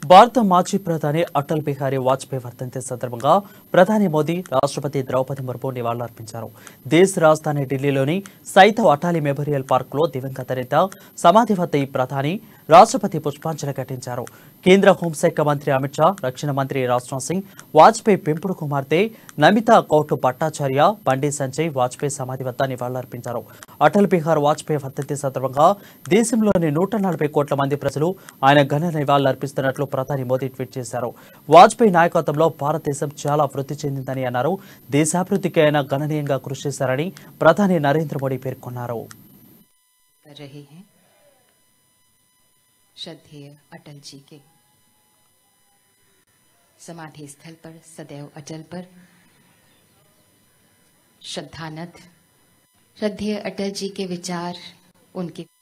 భారత మాజీ ప్రధాని అటల్ బిహారీ వాజ్పేయి వర్ధంతి సందర్భంగా ప్రధాని మోదీ రాష్ట్రపతి ద్రౌపది ముర్ము నివాళులర్పించారు దేశ రాజధాని ఢిల్లీలోని సైతవ్ అటాలీ మెమోరియల్ పార్కులో దివంగత నేత సమాధి వద్ద ఈ ప్రధాని రాష్ట్రపతి పుష్పాంజలి ఘటించారు కేంద్ర హోంశాఖ మంత్రి అమిత్ షా రక్షణ మంత్రి రాజ్నాథ్ సింగ్ వాజ్పేయి పెంపుడు కుమార్తె నమితా కౌటు భట్టాచార్య బండి సంజయ్ వాజ్పేయి సమాధి వద్ద నివాళులర్పించారు అటల్ బిహార్ వాజ్పేయి వర్ధంతి సందర్భంగా దేశంలోని నూట నలభై కోట్ల మంది ప్రజలు ఆయన ఘన నివాళులర్పిస్తున్నట్లు ప్రధాని మోదీ ట్వీట్ చేశారు వాజ్పేయి నాయకత్వంలో భారతదేశం చాలా వృద్ధి చెందిందని అన్నారు దేశాభివృద్ధికి ఆయన గణనీయంగా కృషి చేశారని ప్రధాని నరేంద్ర మోడీ పేర్కొన్నారు कर रहे हैं श्रद्धेय अटल जी के समाधि स्थल पर सदैव अटल पर श्रद्धानथ श्रद्धेय अटल जी के विचार उनके